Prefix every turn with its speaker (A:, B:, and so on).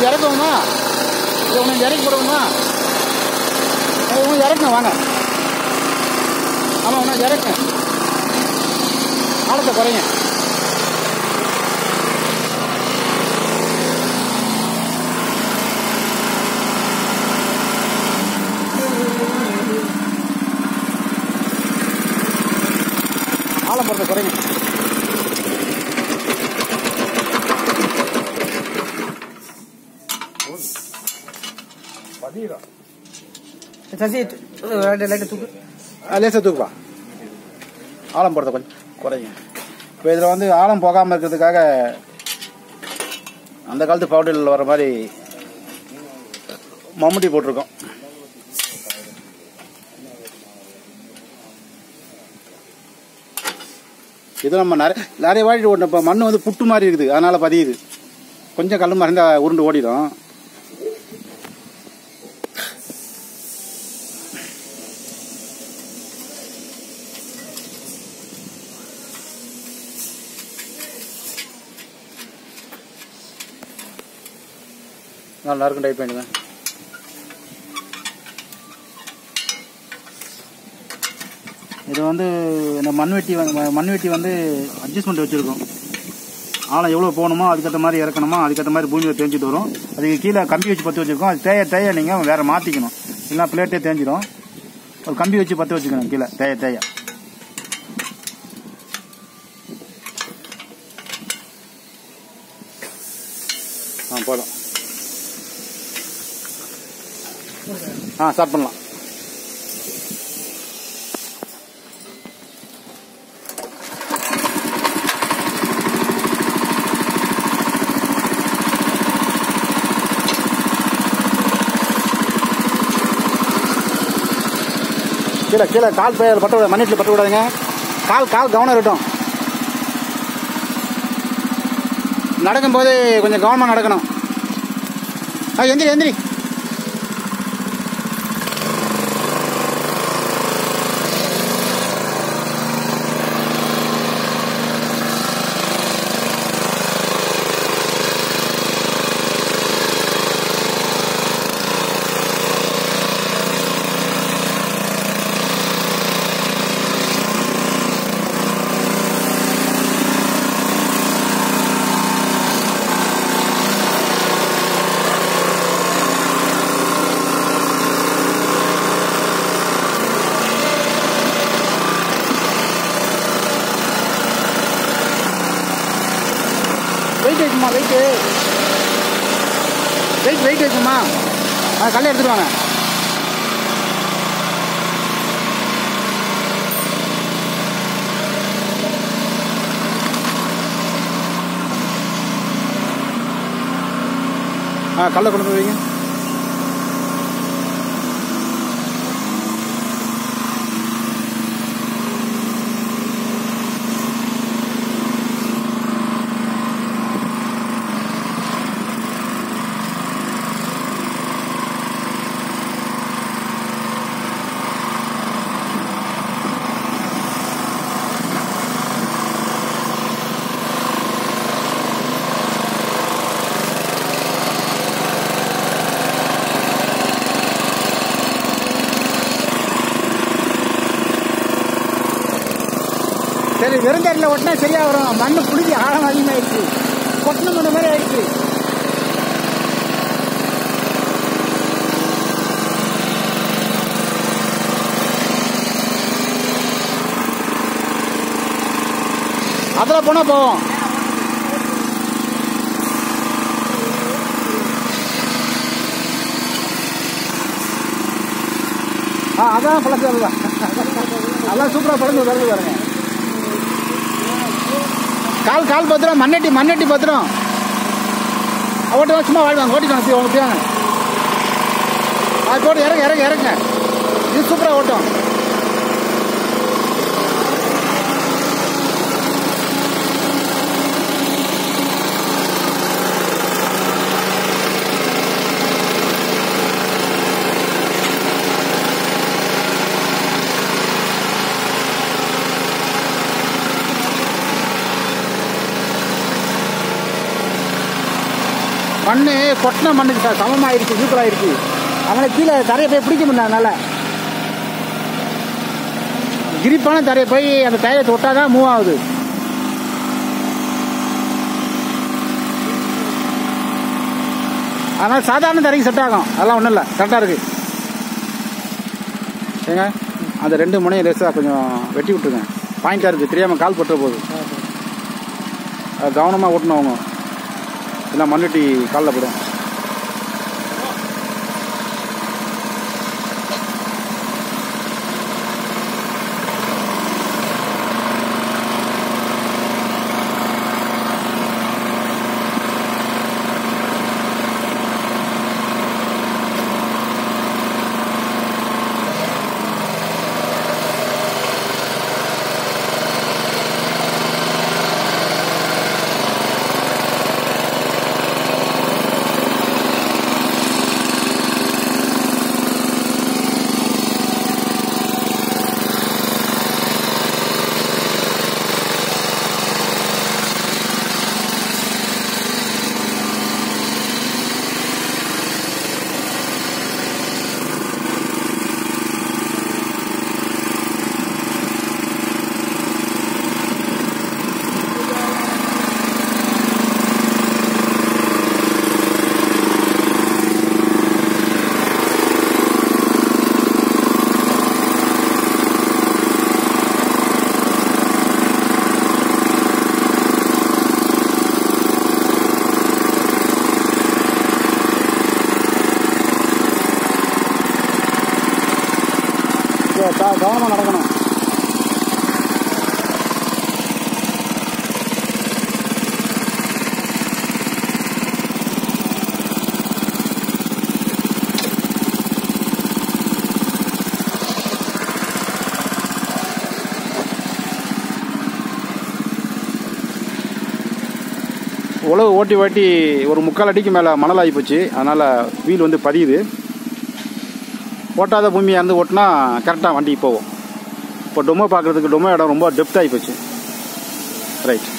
A: உங்களுக்கு இறக்குவோமா இது உங்களுக்கு இறக்கி போடுவோமா உங்களுக்கு இறக்குங்க வாங்க ஆமாம் உனக்கு இறக்குங்க ஆழத்தை குறைங்க ஆழம் போடுறத குறைங்க
B: சசி லைட்டை தூக்கு
A: லேசாக தூக்குப்பா ஆழம் போடுறத கொஞ்சம் குறைங்க இப்போ இதில் வந்து ஆழம் போகாமல் இருக்கிறதுக்காக அந்த காலத்து பவுடரில் வர மாதிரி மம்முட்டி போட்டிருக்கோம் இது நம்ம நிறைய நிறைய வாட்டி ஓட்டணும் இப்போ மண் வந்து புட்டு மாதிரி இருக்குது அதனால் பதியுது கொஞ்சம் கல் மறைந்தா உருண்டு ஓடிடும் நல்லா இருக்கும் டைப் பண்ணுங்க இது வந்து இந்த மண்வெட்டி வந்து- மண்வெட்டி வந்து அட்ஜஸ்ட்மெண்ட் வச்சுருக்கோம் ஆழம் எவ்வளோ போகணுமோ அதுக்கேற்ற மாதிரி இறக்கணுமோ அதுக்கேற்ற மாதிரி பூமியில் தேஞ்சிட்டு வரும் அதுக்கு கீழே கம்பி வச்சு பற்ற வச்சுருக்கோம் அது தேய தேய நீங்கள் வேறு மாற்றிக்கணும் இல்லைனா பிளேட்டே தேஞ்சிடும் ஒரு கம்பி வச்சு பற்ற வச்சுக்கணும் கீழே தேய தேய ஆ போதும் ஆ ஸ்டார்ட் பண்ணலாம் கீழே கீழே கால் பையர் பட்ட விட மண்ணிட்டில் பட்ட விடாதுங்க கால் கால் கவனம் இருக்கட்டும் நடக்கும்போது கொஞ்சம் கவனமாக நடக்கணும் ஆ எந்திரி எந்திரி வெயிட் வைக்குமா வெயிட்டு வெயிட் வெயிட் வைக்குமா ஆ கல்லை எடுத்துட்டு வாங்க ஆ கல்லை கொண்டு போய் வைங்க சரி வெறுந்தரில் ஒட்டினா சரியா வரும் மண்ணு புளிஞ்சு ஆழம் அதிகமாயிடுச்சு கொட்டின மண்ணு மாதிரி ஆயிடுச்சு அதில் போனால் போவோம் ஆ அதான் பழக்கம் அதுதான் அதான் சூப்பராக பழந்து வருது பாருங்க கால் கால் பத்திரம் மண்ணட்டி மண்ணட்டி பத்திரம் ஓட்டு சும்மா வாழ்வாங்க ஓட்டிக்கணும் உங்க பியாங்க அது போட்டு இறங்க இறங்க இறங்க இது சூப்பராக ஓட்டும் மண் கொட்டின மண்ணுக்கு சார் சமமாயிருச்சு சூக்கலாயிருச்சு அதனால கீழே தரையை போய் பிடிக்க முடியல அதனால கிரிப்பான தரையை போய் அந்த டயரை தொட்டாதான் மூவ் ஆகுது அதனால சாதாரண தரைக்கு செட் ஆகும் அதெல்லாம் ஒன்றும் இல்லை கரெக்டாக இருக்கு ஏங்க அந்த ரெண்டு முனையும் லேசாக கொஞ்சம் வெட்டி விட்டுருங்க பாயிண்டாக இருக்குது தெரியாமல் கால் பட்டுற போகுது அது கவனமாக ஓட்டணும் அவங்க இல்லை மண்வெட்டி காலில் போடும் கவனமாக நடக்கணும் உழவு ஓட்டி ஓட்டி ஒரு முக்கால் அடிக்கு மேலே மணல் ஆகி போச்சு அதனால் வீல் வந்து பதியுது ஓட்டாத பூமியாக இருந்து ஓட்டினா கரெக்டாக வண்டி போகும் இப்போ டொமோ பார்க்குறதுக்கு டொமோ இடம் ரொம்ப டெப்த் ஆகி போச்சு ரைட்